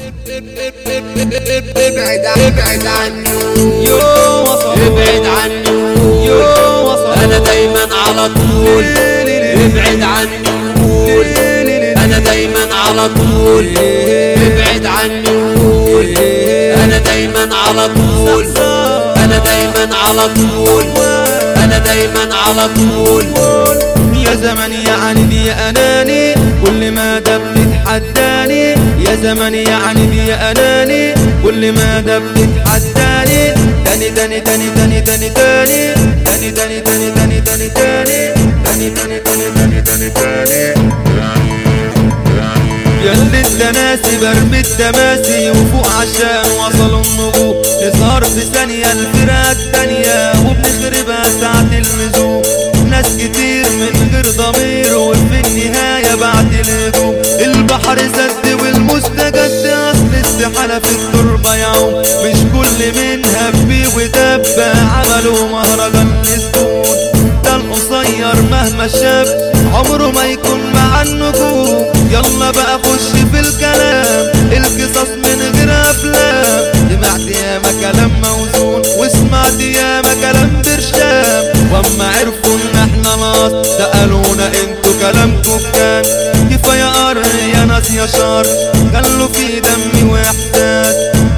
ابعد ابعد عني يو وصل ابعد عني يو وصل انا دايما على طول ابعد عني قول انا دايما على طول ابعد عني قول انا دايما على طول انا دايما على طول انا دايما على طول يا زمن يعني دي اناني كل ما ده بتتحداني يا زمن يعني دي اناني كل ما ده بتتحداني تاني تاني تاني تاني تاني تاني تاني تاني تاني تاني تاني تاني تاني تاني تاني تاني تاني تاني ياللي التناسي برمي التماسي وفوق عشان وصلوا النجوم نسهر في ثانية الفراق التانية وبنخربها ساعة اللزوم ناس كتير من غير ضمير وفي النهاية بعد الهجوم البحر سد والمستجد أصل استحالة في التربة يعوم مش كل من هبي ودب عملوا مهرجان للسود ده القصير مهما شاف عمره ما يكون مع النجوم يلا بقى خش في الكلام القصص من غير افلام سمعت ياما كلام موزون وسمعت ياما كلام برشام واما عرفوا ان احنا ناس سألونا انتوا كلامكم كان كفاية قر يا ناس يا شر خلوا في دمي واحساس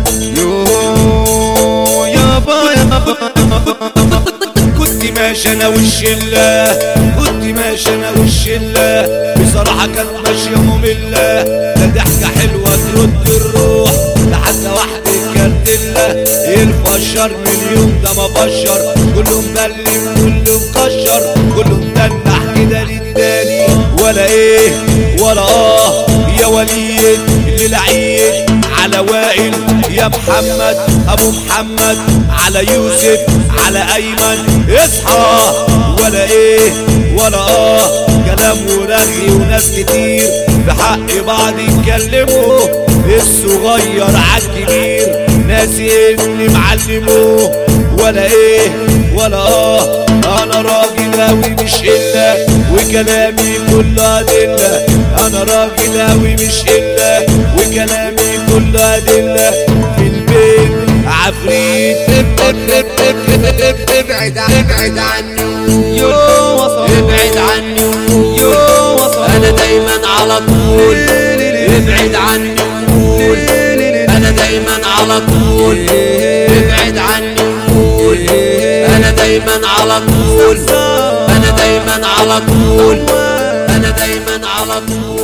يو يابا يابا كنت ماشي انا والشله كنت ماشي انا والشله بصراحه كانت ماشيه ممله لا ضحكه حلوه ترد الروح لحد واحده كردله الفشر من اليوم ده ما بشر كله مبلم كله مكشر كله مدنح كده للتاني ولا ايه ولا اه يا وليد اللي لعيد على وائل يا محمد ابو محمد على يوسف على ايمن اصحى ولا ايه ولا اه كلام ورغي وناس كتير في حق بعض يتكلموا الصغير عالكبير ناسي اني معلمه ولا ايه ولا اه انا راجل اوي مش الا وكلامي كله ادله انا راجل اوي مش الا وكلامي كله ادله في البيت عفريت ابعد ابعد عني يو وصل ابعد عني يو وصل انا دايما على طول ابعد عني قول انا دايما على طول ابعد عني قول انا دايما على طول انا دايما على طول انا دايما على طول